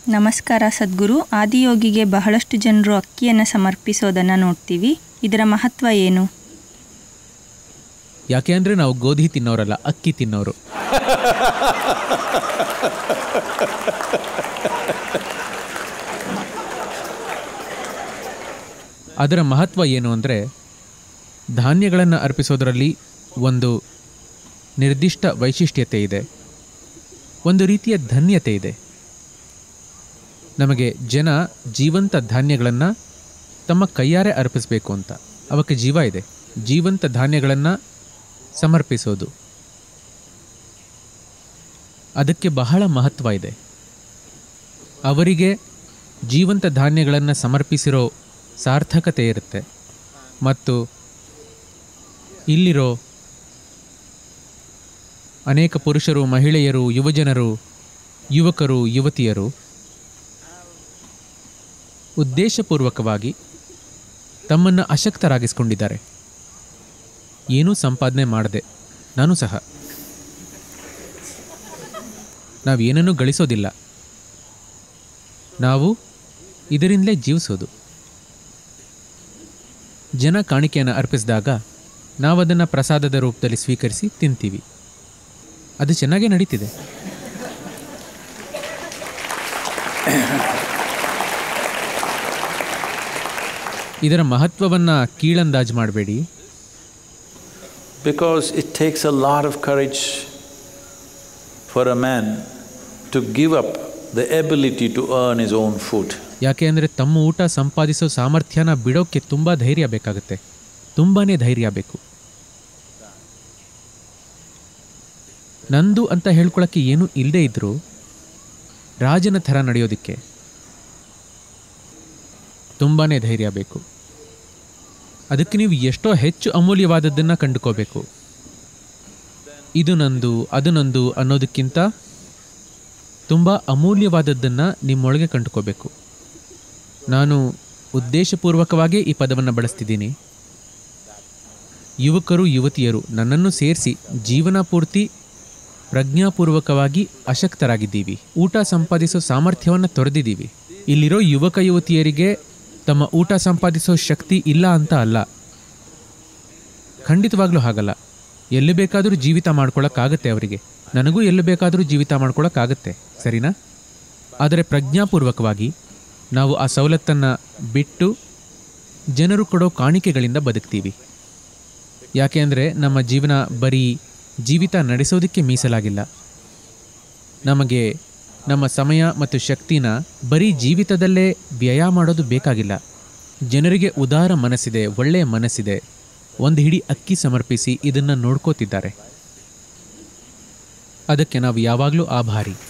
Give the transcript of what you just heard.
ನಮಸ್ಕಾರ ಸದ್ಗುರು ಆದಿಯೋಗಿಗೆ ಬಹಳಷ್ಟು ಜನರು ಅಕ್ಕಿಯನ್ನು ಸಮರ್ಪಿಸೋದನ್ನು ನೋಡ್ತೀವಿ ಇದರ ಮಹತ್ವ ಏನು ಯಾಕೆ ಅಂದರೆ ನಾವು ಗೋಧಿ ತಿನ್ನೋರಲ್ಲ ಅಕ್ಕಿ ತಿನ್ನೋರು ಅದರ ಮಹತ್ವ ಏನು ಅಂದರೆ ಧಾನ್ಯಗಳನ್ನು ಅರ್ಪಿಸೋದರಲ್ಲಿ ಒಂದು ನಿರ್ದಿಷ್ಟ ವೈಶಿಷ್ಟ್ಯತೆ ಇದೆ ಒಂದು ರೀತಿಯ ಧನ್ಯತೆ ಇದೆ ನಮಗೆ ಜನ ಜೀವಂತ ಧಾನ್ಯಗಳನ್ನು ತಮ್ಮ ಕೈಯಾರೆ ಅರ್ಪಿಸಬೇಕು ಅಂತ ಅವಕ್ಕೆ ಜೀವ ಇದೆ ಜೀವಂತ ಧಾನ್ಯಗಳನ್ನು ಸಮರ್ಪಿಸೋದು ಅದಕ್ಕೆ ಬಹಳ ಮಹತ್ವ ಇದೆ ಅವರಿಗೆ ಜೀವಂತ ಧಾನ್ಯಗಳನ್ನು ಸಮರ್ಪಿಸಿರೋ ಸಾರ್ಥಕತೆ ಇರುತ್ತೆ ಮತ್ತು ಇಲ್ಲಿರೋ ಅನೇಕ ಪುರುಷರು ಮಹಿಳೆಯರು ಯುವಜನರು ಯುವಕರು ಯುವತಿಯರು ಉದ್ದೇಶಪೂರ್ವಕವಾಗಿ ತಮ್ಮನ್ನು ಅಶಕ್ತರಾಗಿಸ್ಕೊಂಡಿದ್ದಾರೆ ಏನೂ ಸಂಪಾದನೆ ಮಾಡದೆ ನಾನು ಸಹ ನಾವೇನನ್ನೂ ಗಳಿಸೋದಿಲ್ಲ ನಾವು ಇದರಿಂದಲೇ ಜೀವಿಸೋದು ಜನ ಕಾಣಿಕೆಯನ್ನು ಅರ್ಪಿಸಿದಾಗ ನಾವದನ್ನು ಪ್ರಸಾದದ ರೂಪದಲ್ಲಿ ಸ್ವೀಕರಿಸಿ ತಿಂತೀವಿ ಅದು ಚೆನ್ನಾಗೇ ನಡೀತಿದೆ ಇದರ ಮಹತ್ವವನ್ನು ಕೀಳಂದಾಜು ಮಾಡಬೇಡಿ Because it takes a lot of courage for a man to give up the ability to earn his own food. ಯಾಕೆ ಅಂದರೆ ತಮ್ಮ ಊಟ ಸಂಪಾದಿಸೋ ಸಾಮರ್ಥ್ಯನ ಬಿಡೋಕ್ಕೆ ತುಂಬ ಧೈರ್ಯ ಬೇಕಾಗುತ್ತೆ ತುಂಬಾ ಧೈರ್ಯ ಬೇಕು ನಂದು ಅಂತ ಹೇಳ್ಕೊಳಕ್ಕೆ ಏನೂ ಇಲ್ಲದೇ ಇದ್ದರೂ ರಾಜನ ಥರ ನಡೆಯೋದಕ್ಕೆ ತುಂಬಾ ಧೈರ್ಯ ಬೇಕು ಅದಕ್ಕೆ ನೀವು ಎಷ್ಟೋ ಹೆಚ್ಚು ಅಮೂಲ್ಯವಾದದ್ದನ್ನು ಕಂಡುಕೋಬೇಕು ಇದು ನಂದು ಅದು ನಂದು ಅನ್ನೋದಕ್ಕಿಂತ ತುಂಬ ಅಮೂಲ್ಯವಾದದ್ದನ್ನು ನಿಮ್ಮೊಳಗೆ ಕಂಡುಕೋಬೇಕು ನಾನು ಉದ್ದೇಶಪೂರ್ವಕವಾಗೇ ಈ ಪದವನ್ನು ಬಳಸ್ತಿದ್ದೀನಿ ಯುವಕರು ಯುವತಿಯರು ನನ್ನನ್ನು ಸೇರಿಸಿ ಜೀವನ ಪೂರ್ತಿ ಪ್ರಜ್ಞಾಪೂರ್ವಕವಾಗಿ ಅಶಕ್ತರಾಗಿದ್ದೀವಿ ಊಟ ಸಂಪಾದಿಸೋ ಸಾಮರ್ಥ್ಯವನ್ನು ತೊರೆದಿದ್ದೀವಿ ಇಲ್ಲಿರೋ ಯುವಕ ಯುವತಿಯರಿಗೆ ತಮ್ಮ ಊಟ ಸಂಪಾದಿಸೋ ಶಕ್ತಿ ಇಲ್ಲ ಅಂತ ಅಲ್ಲ ಖಂಡಿತವಾಗ್ಲೂ ಹಾಗಲ್ಲ ಎಲ್ಲಿ ಬೇಕಾದರೂ ಜೀವಿತ ಮಾಡ್ಕೊಳ್ಳೋಕ್ಕಾಗತ್ತೆ ಅವರಿಗೆ ನನಗೂ ಎಲ್ಲಿ ಬೇಕಾದರೂ ಜೀವಿತ ಮಾಡ್ಕೊಳ್ಳೋಕ್ಕಾಗತ್ತೆ ಸರಿನಾ ಆದರೆ ಪ್ರಜ್ಞಾಪೂರ್ವಕವಾಗಿ ನಾವು ಆ ಸವಲತ್ತನ್ನು ಬಿಟ್ಟು ಜನರು ಕೊಡೋ ಕಾಣಿಕೆಗಳಿಂದ ಬದುಕ್ತೀವಿ ಯಾಕೆ ಅಂದರೆ ನಮ್ಮ ಜೀವನ ಬರೀ ಜೀವಿತ ನಡೆಸೋದಕ್ಕೆ ಮೀಸಲಾಗಿಲ್ಲ ನಮಗೆ ನಮ್ಮ ಸಮಯ ಮತ್ತು ಶಕ್ತಿನ ಬರೀ ಜೀವಿತದಲ್ಲೇ ವ್ಯಯ ಮಾಡೋದು ಬೇಕಾಗಿಲ್ಲ ಜನರಿಗೆ ಉದಾರ ಮನಸ್ಸಿದೆ ಒಳ್ಳೆಯ ಮನಸ್ಸಿದೆ ಒಂದು ಹಿಡಿ ಅಕ್ಕಿ ಸಮರ್ಪಿಸಿ ಇದನ್ನು ನೋಡ್ಕೋತಿದ್ದಾರೆ ಅದಕ್ಕೆ ನಾವು ಯಾವಾಗಲೂ ಆಭಾರಿ